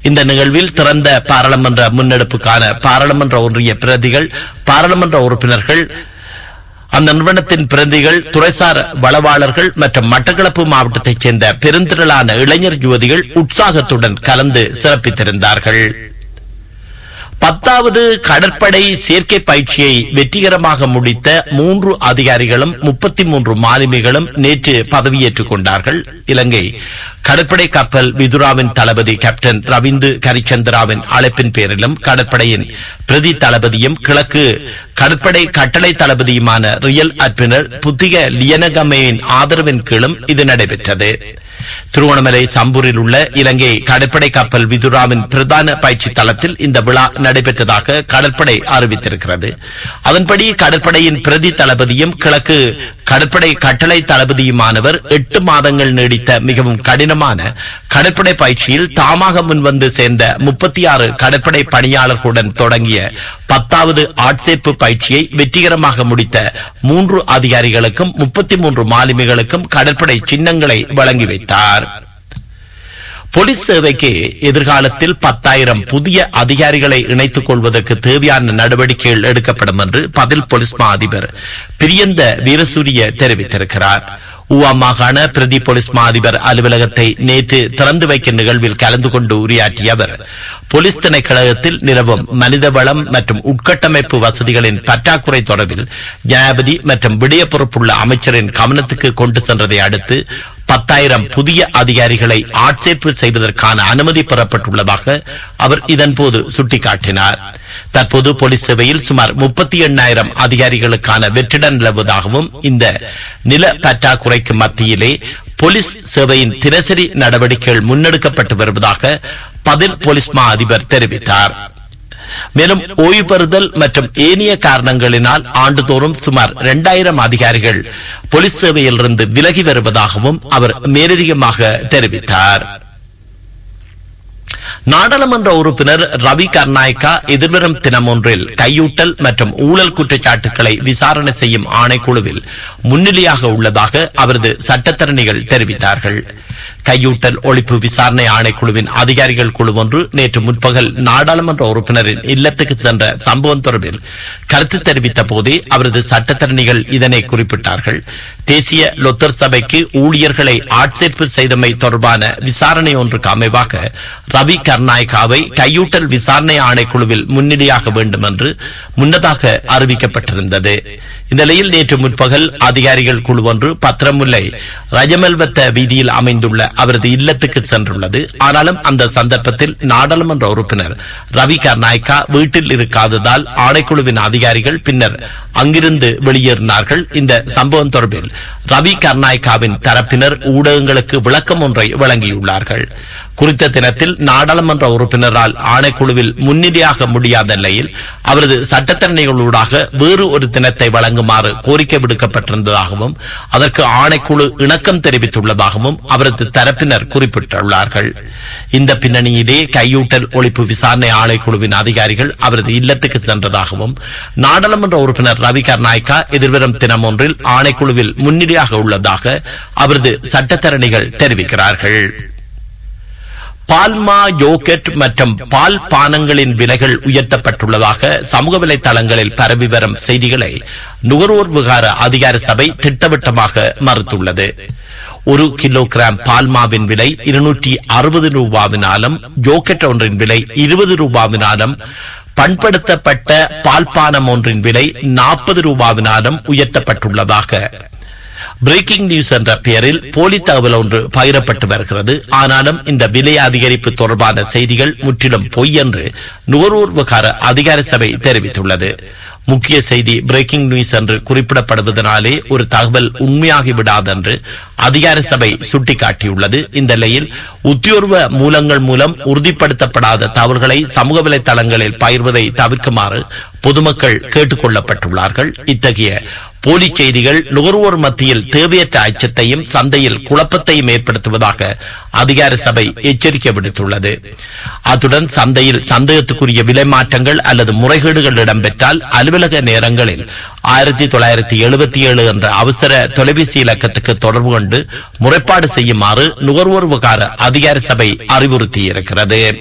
இந்த நிகழ்வில் திறந்த பாராளுமன்ற முன்னெடுப்புக்கான பாராளுமன்ற ஒன்றிய பிரதிகள் பாராளுமன்ற உறுப்பினர்கள் அந்த நிறுவனத்தின் பிரதிகள் துறைசார் வளவாளர்கள் மற்றும் மட்டக்களப்பு மாவட்டத்தைச் சேர்ந்த பெருந்திரளான இளைஞர் யுவதிகள் உற்சாகத்துடன் கலந்து சிறப்பித்திருந்தார்கள் பத்தாவது கடற்படை சேர்க்கை பயிற்சியை வெற்றிகரமாக முடித்த மூன்று அதிகாரிகளும் முப்பத்தி மூன்று மாலுமிகளும் நேற்று பதவியேற்றுக் கொண்டார்கள் இலங்கை கடற்படை கப்பல் விதுராவின் தளபதி கேப்டன் ரவீந்து கரிச்சந்திராவின் அழைப்பின் பேரிலும் கடற்படையின் பிரதி தளபதியும் கிழக்கு கடற்படை கட்டளை தளபதியுமான ரியல் அட்மிரல் புத்திக லியனகமையின் ஆதரவின் கீழும் இது நடைபெற்றது திருவோணமலை சம்பூரில் உள்ள இலங்கை கடற்படை கப்பல் விதுராவின் பிரதான பயிற்சி தளத்தில் இந்த விழா நடைபெற்றதாக கடற்படை அறிவித்திருக்கிறது அதன்படி கடற்படையின் பிரதி தளபதியும் கிழக்கு கடற்படை கட்டளை தளபதியுமானவர் எட்டு மாதங்கள் நீடித்த மிகவும் கடினமான கடற்படை பயிற்சியில் தாமாக முன்வந்து சேர்ந்த முப்பத்தி ஆறு கடற்படை பணியாளர்களுடன் தொடங்கிய பத்தாவது ஆட்சேர்ப்பு பயிற்சியை வெற்றிகரமாக முடித்த மூன்று அதிகாரிகளுக்கும் முப்பத்தி மூன்று மாலுமிகளுக்கும் கடற்படை சின்னங்களை வழங்கி வைத்தார் போலீஸ் சேவைக்கு எதிர்காலத்தில் பத்தாயிரம் புதிய அதிகாரிகளை இணைத்துக் கொள்வதற்கு தேவையான நடவடிக்கைகள் எடுக்கப்படும் என்று பதில் போலீஸ் மா அதிபர் பிரியந்த வீரசூரிய தெரிவித்திருக்கிறார் ஊவா மாகாண பிரதி போலீஸ் மா அதிபர் அலுவலகத்தை நேற்று திறந்து வைக்கும் நிகழ்வில் கலந்து கொண்டு உரையாற்றிய அவர் போலீஸ் திணைக்களத்தில் நிலவும் மனித வளம் மற்றும் உட்கட்டமைப்பு வசதிகளின் பற்றாக்குறை தொடர்பில் ஜனாபதி மற்றும் விடய பொறுப்புள்ள அமைச்சரின் கவனத்துக்கு கொண்டு சென்றதை அடுத்து பத்தாயிரம் புதிய அதிகாரிகளை ஆட்சேர்ப்பு செய்வதற்கான அனுமதி பெறப்பட்டுள்ளதாக அவர் இதன்போது சுட்டிக்காட்டினார் தற்போது போலீஸ் சேவையில் சுமார் முப்பத்தி எண்ணாயிரம் அதிகாரிகளுக்கான வெற்றிட நிலவுவதாகவும் இந்த நில பற்றாக்குறைக்கு மத்தியிலே போலீஸ் சேவையின் தினசரி நடவடிக்கைகள் முன்னெடுக்கப்பட்டு வருவதாக பதில் போலீஸ் மா அதிபர் தெரிவித்தார் மேலும் ஓய்வு பெறுதல் மற்றும் ஏனைய காரணங்களினால் ஆண்டுதோறும் சுமார் இரண்டாயிரம் அதிகாரிகள் போலீஸ் சேவையிலிருந்து விலகி வருவதாகவும் அவர் மேலதிகமாக தெரிவித்தார் நாடாளுமன்ற உறுப்பினர் ரவி கர்நாயக்கா எதிர்வரும் தினம் ஒன்றில் கையூட்டல் மற்றும் ஊழல் குற்றச்சாட்டுகளை விசாரணை செய்யும் ஆணைக்குழுவில் முன்னிலையாக உள்ளதாக அவரது சட்டத்தரணிகள் தெரிவித்தார்கள் கையூட்டல் ஒழிப்பு விசாரணை ஆணைக்குழுவின் அதிகாரிகள் குழு ஒன்று நேற்று முற்பகல் நாடாளுமன்ற உறுப்பினரின் இல்லத்துக்கு சென்ற சம்பவம் தொடர்பில் கருத்து தெரிவித்த போதே அவரது சட்டத்தரணிகள் இதனை குறிப்பிட்டார்கள் தேசிய லொத்தர் சபைக்கு ஊழியர்களை ஆட்சேர்ப்பு செய்தமை தொடர்பான விசாரணை ஒன்றுக்கு அமைவாக ரவி கர்நாயகாவை கையூட்டல் விசாரணை ஆணைக்குழுவில் முன்னிலையாக வேண்டும் என்று முன்னதாக அறிவிக்கப்பட்டிருந்தது இந்நிலையில் நேற்று முற்பகல் அதிகாரிகள் குழு ஒன்று பத்திரமுல்லை ரஜமல்வத்த வீதியில் அமைந்துள்ள அவரது இல்லத்துக்கு சென்றுள்ளது ஆனாலும் அந்த சந்தர்ப்பத்தில் நாடாளுமன்ற உறுப்பினர் ரவி கர்நாயக்கா வீட்டில் இருக்காததால் ஆணைக்குழுவின் அதிகாரிகள் பின்னர் அங்கிருந்து வெளியேறினார்கள் இந்த சம்பவம் தொடர்பில் ரவி கர்நாயக்காவின் தரப்பினர் ஊடகங்களுக்கு விளக்கம் ஒன்றை வழங்கியுள்ளார்கள் குறித்த தினத்தில் நாடாளுமன்ற உறுப்பினரால் ஆணைக்குழுவில் முன்னிலையாக முடியாத நிலையில் அவரது சட்டத்தரணிகளூடாக வேறு ஒரு தினத்தை வழங்குமாறு கோரிக்கை விடுக்கப்பட்டிருந்ததாகவும் அதற்கு ஆணைக்குழு இணக்கம் தெரிவித்துள்ளதாகவும் அவரது தரப்பினர் குறிப்பிட்டுள்ளார்கள் இந்த பின்னணியிலே கையூட்டல் ஒழிப்பு விசாரணை ஆணைக்குழுவின் அதிகாரிகள் அவரது இல்லத்துக்கு சென்றதாகவும் நாடாளுமன்ற உறுப்பினர் ரவி கர்நாயக்கா எதிர்வரும் தினம் ஒன்றில் ஆணைக்குழுவில் முன்னிலையாக உள்ளதாக அவரது சட்டத்தரணிகள் தெரிவிக்கிறார்கள் பால்மா யோகட் மற்றும் பால் பானங்களின் விலைகள் உயர்த்தப்பட்டுள்ளதாக சமூக வலைதளங்களில் பரவி வரும் செய்திகளை நுகர்வோர் விகார அதிகார சபை திட்டவட்டமாக மறுத்துள்ளது ஒரு கிலோகிராம் பால்மாவின் விலை இருநூற்றி அறுபது ரூபாவினாலும் ஜோக்கெட் ஒன்றின் விலை இருபது ரூபாவினாலும் பண்படுத்தப்பட்ட பால்பானம் ஒன்றின் விலை நாற்பது ரூபாவினாலும் உயர்த்தப்பட்டுள்ளதாக பிரேக்கிங் நியூஸ் என்ற பெயரில் போலி தகவல் ஒன்று பகிரப்பட்டு வருகிறது ஆனாலும் இந்த விலை அதிகரிப்பு தொடர்பான செய்திகள் முற்றிலும் பொய் என்று நுகர்வோர் விவகார அதிகார சபை தெரிவித்துள்ளது முக்கிய செய்தி பிரேக்கிங் நியூஸ் என்று குறிப்பிடப்படுவதனாலே ஒரு தகவல் உண்மையாகி விடாதென்று அதிகார சபை சுட்டிக்காட்டியுள்ளது இந்த நிலையில் உத்தியோர்வ மூலங்கள் மூலம் உறுதிப்படுத்தப்படாத தகவல்களை சமூக வலைதளங்களில் பகிர்வதை தவிர்க்குமாறு பொதுமக்கள் கேட்டுக் கொள்ளப்பட்டுள்ளார்கள் இத்தகைய போலி செய்திகள் நுகர்வோர் மத்தியில் தேவையற்ற அச்சத்தையும் சந்தையில் குழப்பத்தையும் ஏற்படுத்துவதாக அதிகார சபை எச்சரிக்கை விடுத்துள்ளது அத்துடன் சந்தையில் சந்தேகத்துக்குரிய விலை மாற்றங்கள் அல்லது முறைகேடுகள் இடம்பெற்றால் அலுவலக நேரங்களில் ஆயிரத்தி தொள்ளாயிரத்தி எழுபத்தி ஏழு என்ற அவசர தொலைபேசி இலக்கத்துக்கு தொடர்பு கொண்டு முறைப்பாடு செய்யுமாறு நுகர்வோர் விவகார அதிகார சபை அறிவுறுத்தியிருக்கிறது